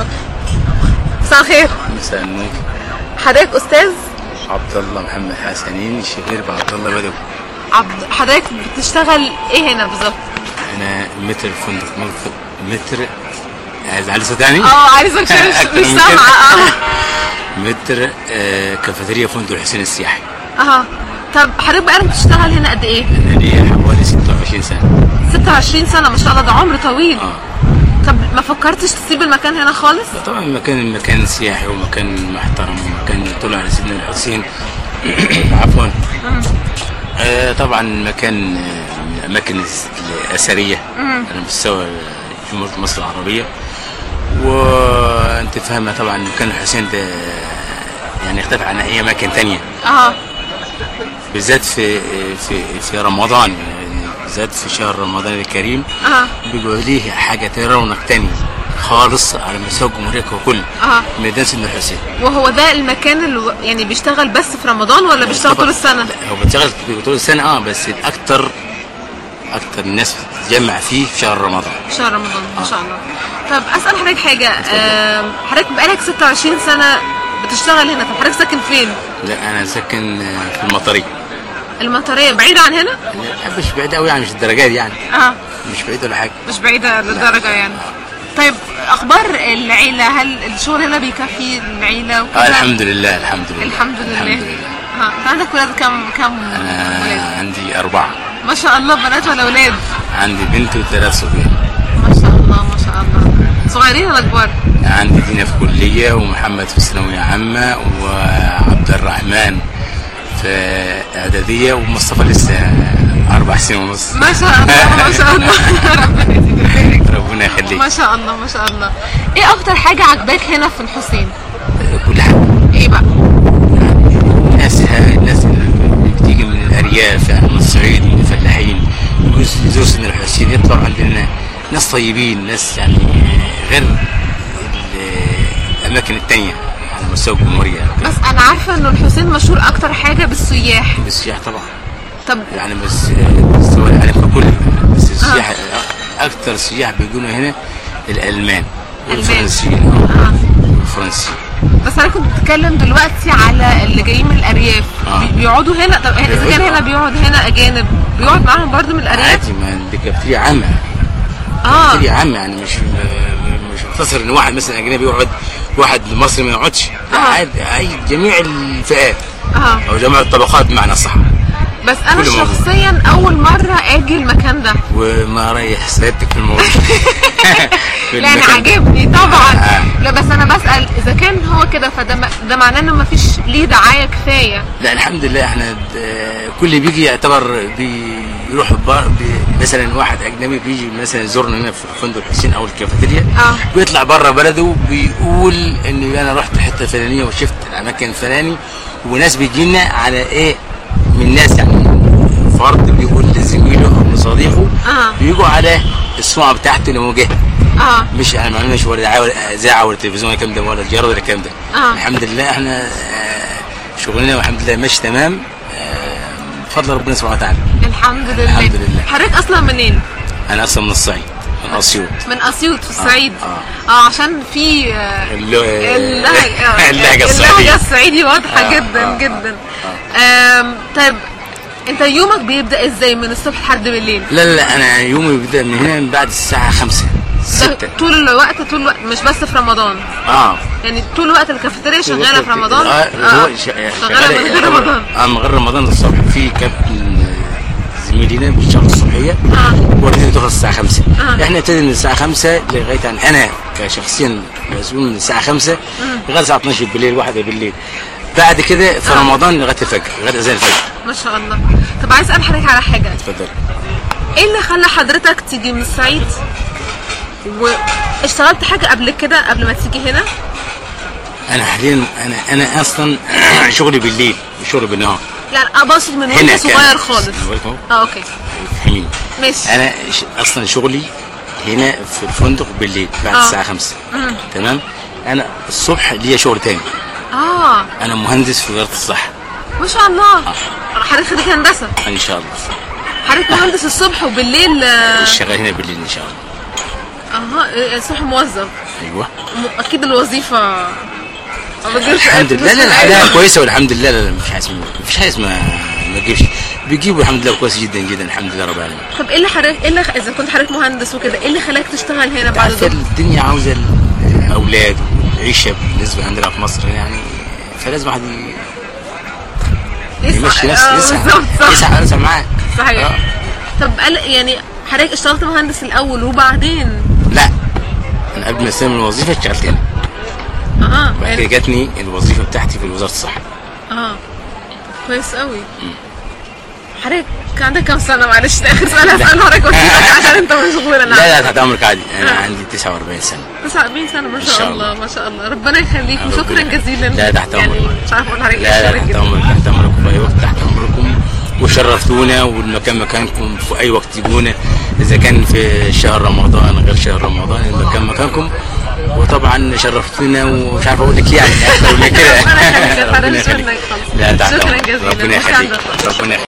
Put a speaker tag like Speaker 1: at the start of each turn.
Speaker 1: مساء الخير
Speaker 2: مساء النور
Speaker 1: حضرتك استاذ
Speaker 2: عبد الله محمد حسنين الشهير بعبد الله بدوي
Speaker 1: عبد حضرتك بتشتغل ايه هنا بالظبط
Speaker 2: انا متر الفندق متر متر عايز علي صوت يعني؟
Speaker 1: اه عايزك مش
Speaker 2: أكتر
Speaker 1: مش
Speaker 2: من
Speaker 1: سامعه اه
Speaker 2: متر آه كافيتيريا فندق الحسين السياحي
Speaker 1: اها طب حضرتك بقالك بتشتغل هنا قد ايه
Speaker 2: انا ليا حوالي 26 سنه
Speaker 1: 26 سنه ما شاء الله ده عمر طويل
Speaker 2: اه
Speaker 1: طب ما فكرتش تسيب المكان هنا خالص
Speaker 2: طبعا المكان المكان سياحي ومكان محترم ومكان طلع على سيدنا الحسين عفوا آه طبعا مكان آه، من الاماكن الس- الاثريه على مستوى جمهوريه مصر العربيه وانت فاهمه طبعا مكان الحسين ده يعني يختلف عن اي اماكن تانية
Speaker 1: اه
Speaker 2: بالذات في في في رمضان يعني بالذات في شهر رمضان الكريم
Speaker 1: اه
Speaker 2: بيبقى ليه حاجه تانية، رونق تاني خالص على مستوى الجمهوريه ككل
Speaker 1: اه
Speaker 2: ميدان سيدنا الحسين
Speaker 1: وهو ده المكان اللي يعني بيشتغل بس في رمضان ولا بيشتغل طول السنه
Speaker 2: لا، هو بيشتغل طول السنه اه بس الاكتر اكتر الناس بتتجمع فيه في شهر رمضان
Speaker 1: شهر رمضان ما شاء الله طب اسال حضرتك حاجه آم، حضرتك بقالك 26 سنه بتشتغل هنا طب حضرتك ساكن فين
Speaker 2: لا انا ساكن آه، في المطريه
Speaker 1: المطريه بعيده عن هنا
Speaker 2: لا، مش بعيد قوي يعني مش الدرجات دي يعني
Speaker 1: اه
Speaker 2: مش بعيد ولا حاجه
Speaker 1: مش بعيده للدرجه يعني طيب اخبار العيله هل الشغل هنا بيكفي العيله
Speaker 2: آه
Speaker 1: وكده
Speaker 2: الحمد لله الحمد لله
Speaker 1: الحمد لله
Speaker 2: الحمد لله
Speaker 1: اه انت عندك ولاد كم كم
Speaker 2: انا
Speaker 1: ولاد
Speaker 2: عندي اربعه
Speaker 1: ما شاء الله بنات ولا ولاد
Speaker 2: عندي بنت وثلاث صبيان
Speaker 1: ما شاء الله ما شاء الله صغيرين ولا كبار
Speaker 2: عندي دينا في كليه ومحمد في ثانويه عامه وعبد الرحمن في اعداديه ومصطفى لسه اربع سنين ونص
Speaker 1: ما شاء الله ما شاء الله ربنا يديك
Speaker 2: ربنا يخليك
Speaker 1: ما شاء الله ما شاء الله ايه اكتر حاجه عجباك هنا في الحسين
Speaker 2: كل حاجه
Speaker 1: ايه بقى
Speaker 2: ناسها الناس اللي بتيجي من الارياف يعني من الصعيد من الفلاحين يزوروا سن الحسين يطلعوا عندنا ناس طيبين ناس يعني غير ال- الاماكن التانية على مستوى الجمهوريه
Speaker 1: بس انا عارفه انه الحسين مشهور اكتر حاجه بالسياح
Speaker 2: بالسياح طبعا
Speaker 1: طب
Speaker 2: يعني بس مستوى العالم ككل بس السياح اكثر سياح بيجونا هنا الالمان والفرنسيين
Speaker 1: آه.
Speaker 2: والفرنسيين
Speaker 1: بس انا كنت بتكلم دلوقتي على اللي جايين من الارياف
Speaker 2: آه.
Speaker 1: بي- بيقعدوا هنا طب اذا كان هنا بيقعد هنا اجانب بيقعد معاهم برضو من الارياف
Speaker 2: عادي ما دي كافتيريا عامه
Speaker 1: اه
Speaker 2: كافتيريا عامه يعني مش مش مقتصر ان واحد مثلا اجنبي يقعد واحد مصري ما يقعدش لا
Speaker 1: آه.
Speaker 2: عادي اي جميع الفئات
Speaker 1: اه
Speaker 2: او جميع الطبقات بمعنى صح
Speaker 1: بس انا
Speaker 2: كل موجود.
Speaker 1: شخصيا اول مره اجي المكان ده
Speaker 2: وما ريح سيادتك في الموضوع في
Speaker 1: لا انا
Speaker 2: المكان ده.
Speaker 1: عاجبني طبعا
Speaker 2: آه.
Speaker 1: لا بس انا بسال اذا كان هو كده فده م- ده معناه انه مفيش ليه دعايه كفايه
Speaker 2: لا الحمد لله احنا د- كل اللي بيجي يعتبر بيروح بار بي مثلا واحد اجنبي بيجي مثلا يزورنا هنا في فندق الحسين او الكافيتيريا
Speaker 1: اه.
Speaker 2: بيطلع بره بلده بيقول ان انا رحت الحته الفلانيه وشفت الاماكن الفلاني وناس بيجي لنا على ايه من ناس يعني فرد بيقول لزميله او لصديقه
Speaker 1: اه.
Speaker 2: بيجوا على السمعه بتاعته اللي هو جه
Speaker 1: اه
Speaker 2: مش انا ما عملناش ولا دعايه ولا اذاعه ولا تلفزيون ولا الكلام ده ولا جرد ولا الكلام ده
Speaker 1: آه.
Speaker 2: الحمد لله احنا آه، شغلنا والحمد لله ماشي تمام آه، بفضل ربنا سبحانه وتعالى
Speaker 1: الحمد لله
Speaker 2: الحمد لله.
Speaker 1: حضرتك اصلا منين
Speaker 2: انا اصلا من الصعيد من اسيوط
Speaker 1: من اسيوط في الصعيد
Speaker 2: آه.
Speaker 1: اه عشان في آه،
Speaker 2: اللهجه
Speaker 1: اللهجة
Speaker 2: اللهجه
Speaker 1: اللهجة
Speaker 2: الصعيديه
Speaker 1: الصعيدي واضحة
Speaker 2: آه،
Speaker 1: جدا
Speaker 2: آه،
Speaker 1: جدا آم، طيب انت يومك بيبدأ ازاي من الصبح لحد بالليل؟
Speaker 2: لا لا لا انا يومي بيبدا من هنا من بعد الساعه 5
Speaker 1: ده
Speaker 2: 6
Speaker 1: طول الوقت طول الوقت مش بس في رمضان
Speaker 2: اه
Speaker 1: يعني طول الوقت الكافيتيريا شغالة في رمضان
Speaker 2: اه هو ش-
Speaker 1: شغالة من غير رمضان
Speaker 2: اه من غير رمضان الصبح في كابتن زميلنا بيشتغل الصبحيه
Speaker 1: اه
Speaker 2: وردي تخلص الساعة 5
Speaker 1: آه.
Speaker 2: احنا نبتدي من الساعة 5 لغاية عن انا كشخصيا مسؤول من الساعة 5 لغاية الساعة 12 بالليل واحدة بالليل بعد كده في رمضان لغاية الفجر لغاية اذان الفجر
Speaker 1: ما شاء الله طب عايز اسال حضرتك على حاجة
Speaker 2: اتفضل
Speaker 1: ايه اللي خلى حضرتك تيجي من الصعيد واشتغلت حاجة قبل كده قبل ما تيجي هنا؟
Speaker 2: انا حاليا انا انا اصلا شغلي بالليل شغلي بالنهار
Speaker 1: لا انا بقصد من
Speaker 2: هنا
Speaker 1: وانت
Speaker 2: كان-
Speaker 1: صغير خالص
Speaker 2: أنا بقولك أهو،
Speaker 1: اه اوكي
Speaker 2: فهميني
Speaker 1: ماشي
Speaker 2: انا ش- اصلا شغلي هنا في الفندق بالليل بعد
Speaker 1: آه.
Speaker 2: الساعة 5 تمام انا الصبح ليا شغل تاني
Speaker 1: اه
Speaker 2: انا مهندس في وزارة الصحة
Speaker 1: ما شاء الله حضرتك خريج هندسة
Speaker 2: ان شاء الله
Speaker 1: حضرتك مهندس الصبح وبالليل اه
Speaker 2: شغال هنا بالليل ان شاء الله
Speaker 1: آه، الصبح موظف
Speaker 2: ايوه
Speaker 1: م- اكيد الوظيفه ما بتجيبش
Speaker 2: الحمد
Speaker 1: أي
Speaker 2: لله لا
Speaker 1: فلوس
Speaker 2: لا
Speaker 1: من أي
Speaker 2: حاجه
Speaker 1: حاجة.
Speaker 2: كويسه والحمد لله لا لا مفيش حاجه اسمها مفيش حاجه اسمها ما تجيبش بيجيبوا الحمد لله كويس جدا جدا الحمد لله رب العالمين
Speaker 1: طب ايه اللي حضرتك ايه اللي اذا كنت حضرتك مهندس وكده ايه اللي خلاك تشتغل هنا بعد
Speaker 2: عارفه
Speaker 1: دول
Speaker 2: الدنيا عاوزه الاولاد والعيشه بالنسبه عندنا في مصر يعني فلازم واحد يمشي نفسه
Speaker 1: آه،
Speaker 2: يسعى
Speaker 1: بالظبط صح
Speaker 2: يسعى يسعى معاك
Speaker 1: صحيح
Speaker 2: آه.
Speaker 1: طب قال يعني حضرتك اشتغلت مهندس الاول وبعدين
Speaker 2: لا انا قبل ما استلم الوظيفه اشتغلت هنا
Speaker 1: اه
Speaker 2: بعد كده
Speaker 1: يعني
Speaker 2: جاتني الوظيفه بتاعتي في وزاره الصحه
Speaker 1: اه كويس قوي حضرتك كان عندك كام سنه معلش ده اخر سؤال هساله حضرتك واسيبك عشان انت مشغول انا
Speaker 2: لا
Speaker 1: عارفة.
Speaker 2: لا تحت امرك عادي انا
Speaker 1: آه.
Speaker 2: عندي 49 سنه
Speaker 1: 49 سنه ما شاء
Speaker 2: شاء
Speaker 1: الله
Speaker 2: الله.
Speaker 1: ما شاء الله ربنا يخليك
Speaker 2: آه،
Speaker 1: وشكرا
Speaker 2: ربنا يخليك.
Speaker 1: جزيلا
Speaker 2: لا، تحت
Speaker 1: يعني
Speaker 2: أمرك.
Speaker 1: مش عارفه اقول لحضرتك
Speaker 2: لا
Speaker 1: إيه،
Speaker 2: لا
Speaker 1: شكراً
Speaker 2: تحت
Speaker 1: جداً.
Speaker 2: امرك تحت امركم في اي وقت تحت امركم وشرفتونا والمكان مكانكم في اي وقت تجونا اذا كان في شهر رمضان غير شهر رمضان المكان مكانكم وطبعا شرفتونا ومش عارف اقول لك إيه يعني اكتر من كده
Speaker 1: ربنا يخليك يا فندم،
Speaker 2: ربنا
Speaker 1: شكراً
Speaker 2: يخليك
Speaker 1: خالص.
Speaker 2: لا تحت
Speaker 1: شكراً
Speaker 2: أمرك.
Speaker 1: جزيلاً.
Speaker 2: ربنا
Speaker 1: مش
Speaker 2: يخليك
Speaker 1: عندك.
Speaker 2: ربنا يخليك